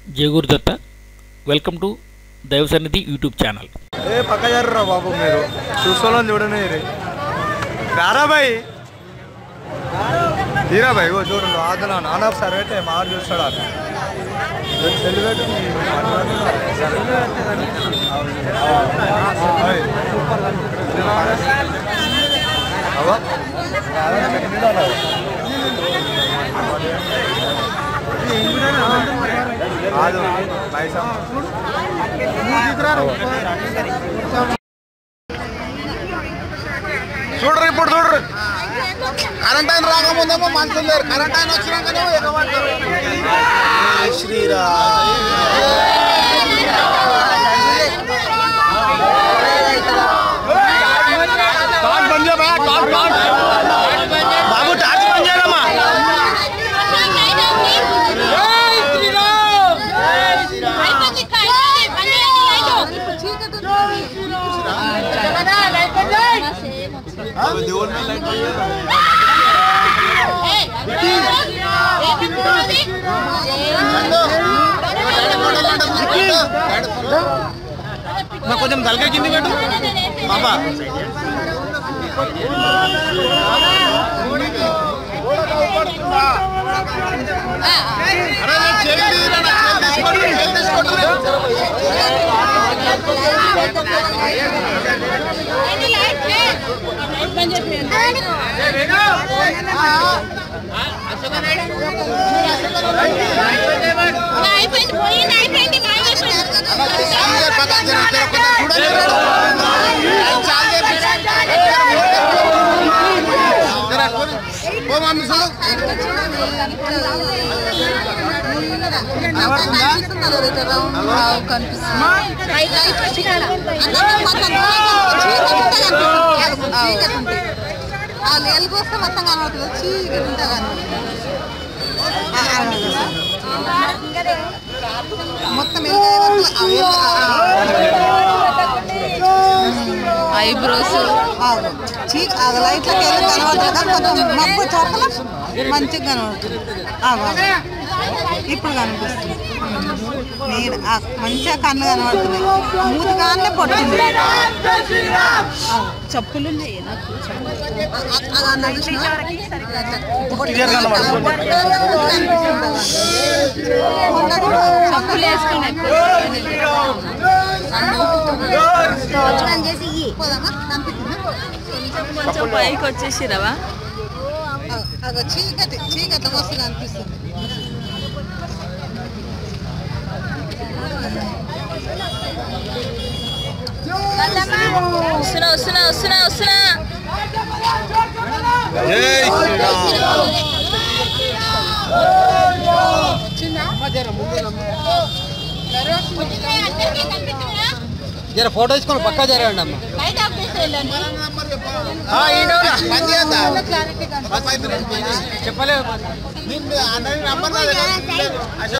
జయగురు Datta welcome to దైవ సన్నిధి YouTube channel ఏ పక్క జర్రా బాబు మీరు చూసుకోవాలని చూడని రారా బాయ్ తీరా బాయ్ ఓ చూడండి ఆదలా నాన్న ఒకసారి అయితే మాడు చూస్తాడు అది సెల్ పెట్టి మీ ఓయ్. అవ్వ. కాదు పైసా చూడరు ఇప్పుడు చూడరు కరెంట్ ఆయన రాకముందేమో మనుషులు లేరు కరెంట్ ఆయన వచ్చినాకనే ఎగబడతారు బాబు టార్చ్ పని చేయాలమ్మా కొంచెం తలకాయ కింది పెట్టు బాబా అయిపోయింది పోయింది అయిపోయింది ఆ నీళ్ళు కోస్తే మొత్తం కనబడుతుంది చీకటి ఉంటుంది మొత్తం ఐబ్రోస్ చీక్ అది లైట్లకి వెళ్ళి కనబడుతుంది కానీ కొంచెం మబ్బు చోట్ల మంచిగా కనబడుతుంది ఆగు, ఆగు. ఇప్పుడు కనిపిస్తుంది నేను ఆ మంచిగా కళ్ళు కనబడుతున్నాయి మూతి కాన్నే పొట్టింది చెప్పులు ఉన్నాయి నాకు చెప్పులు వేసుకున్నాయి కొంచెం పైకి వచ్చేసిరవా అగో చీకటి చీకటి వస్తుంది అనిపిస్తుంది వస్తున్నా వస్తున్నా వస్తున్నా వస్తున్నా జర ఫోటో తీసుకొని పక్కా జరగండి అమ్మ లైట్ ఆఫ్ చేసి వెళ్ళండి చెప్పలేదు